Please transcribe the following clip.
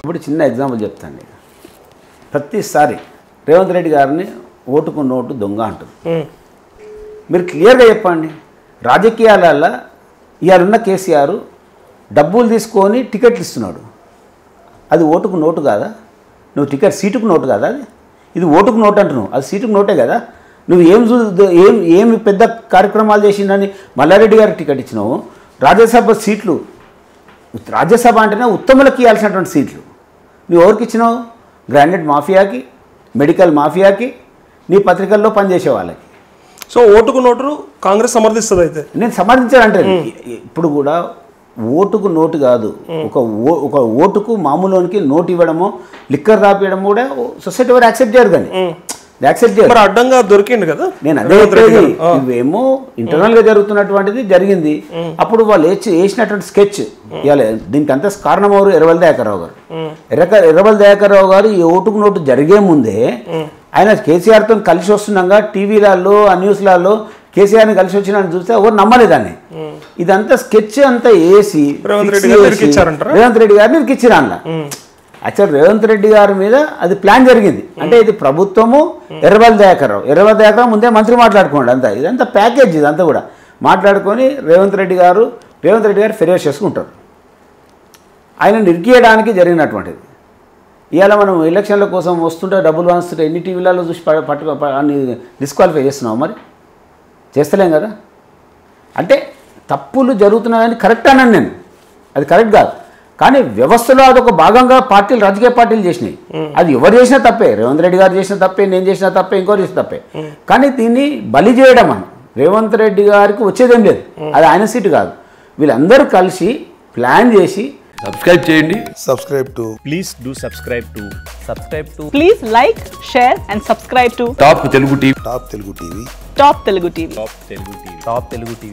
ఇప్పుడు చిన్న ఎగ్జాంపుల్ చెప్తాను నేను. ప్రతిసారి రేవంత్ రెడ్డి గారిని ఓటుకు నోటు దొంగ అంటుంది ఉమ్. మీరు క్లియర్గా చెప్పండి రాజకీయాలలో ఇవాళ కేసీఆర్ డబ్బులు తీసుకొని టికెట్లు ఇస్తున్నాడు అది ఓటుకు నోటు కాదా నువ్వు టికెట్ సీటుకు నోటు కాదా అది ఇది ఓటుకు నోటు అంటున్నావు అది సీటుకు నోటే కదా నువ్వు ఏం చూ ఏం ఏమి పెద్ద కార్యక్రమాలు చేసిందని మల్లారెడ్డి గారికి టికెట్ ఇచ్చినావు రాజ్యసభ సీట్లు రాజ్యసభ అంటేనే ఉత్తములకు ఇవ్వాల్సినటువంటి సీట్లు నువ్వు ఎవరికి ఇచ్చినావు గ్రాండెడ్ మాఫియాకి మెడికల్ మాఫియాకి నీ పత్రికల్లో పనిచేసే వాళ్ళకి సో ఓటుకు నోటును కాంగ్రెస్ సమర్థిస్తుంది అయితే నేను సమర్థించాలంటే ఇప్పుడు కూడా ఓటుకు నోటు కాదు ఒక ఓ ఒక ఓటుకు మామూలునికి నోటు ఇవ్వడము లిక్కర్ రాపియడము కూడా సొసైటీ వారు యాక్సెప్ట్ చేయరు కానీ యాక్సెప్ట్ చేయరు మరి అడ్డంగా దొరికిండు కదా నేను అదే రేవంత్ రెడ్డి చెప్పేది గారు. ఆ. ఇవేమో ఇంటర్నల్ గా జరుగుతున్నటువంటిది జరిగింది అప్పుడు వాళ్ళు వేసి వేసినటువంటి స్కెచ్ ఇవాళ దీనికి అంతా కారణం ఎవరు ఎర్రవల్ దయాకర్రావు గారు ఎర్రక ఎర్రవల్ దయాకర్రావు గారు ఈ ఓటుకు నోటు జరిగే ముందే ఆయన కేసీఆర్తో కలిసి వస్తున్నాగా టీవీలలో ఆ న్యూస్లలో కేసీఆర్ని కలిసి వచ్చిన చూస్తే ఎవరు నమ్మలేదాన్ని ఇదంతా స్కెచ్ అంతా వేసి రేవంత్ fix రెడ్డి గారు చేసి, ఇరికిచ్చారంటారా? రేవంత్ రెడ్డి గారిని ఇరికిచ్చారు అన్న యాక్చువల్ రేవంత్ రెడ్డి గారి మీద అది ప్లాన్ జరిగింది అంటే ఇది ప్రభుత్వము ఎర్రబల్ దయాకర్రావు ఎర్రబల్ దయాకరావు ముందే మంత్రి మాట్లాడుకోండి అంతా ఇదంతా ప్యాకేజ్ ఇదంతా కూడా మాట్లాడుకొని రేవంత్ రెడ్డి గారు రేవంత్ రెడ్డి గారు ఫిర్యాదు చేసుకుంటారు ఆయన నిరికియడానికి జరిగినటువంటిది ఇవాళ మనం ఎలక్షన్ల కోసం వస్తుంటే డబ్బులు వాస్తుంటే ఎన్ని టీవీలలో చూసి ప- పట్టుకో ప- అన్ని డిస్క్వాలిఫై చేస్తున్నావు మరి చేస్తలేం కదా అంటే తప్పులు జరుగుతున్నాయని కరెక్ట్ అన్నాను నేను అది కరెక్ట్ కాదు కానీ వ్యవస్థలో అదొక భాగంగా పార్టీలు రాజకీయ పార్టీలు చేసినాయి అది ఎవరు చేసినా తప్పే రేవంత్ రెడ్డి గారు చేసిన తప్పే నేను చేసిన తప్పే ఇంకోరు చేసిన తప్పే కానీ దీన్ని బలి చేయడం అని రేవంత్ రెడ్డి గారికి వచ్చేదేం లేదు అది ఆయన సీటు కాదు వీళ్ళందరూ కలిసి ప్లాన్ చేసి సబ్స్క్రైబ్ చేయండి subscribe to please do subscribe to subscribe to Please like, share, and subscribe to top Telugu TV Top Telugu TV. Top Telugu TV. top telugu tv top telugu tv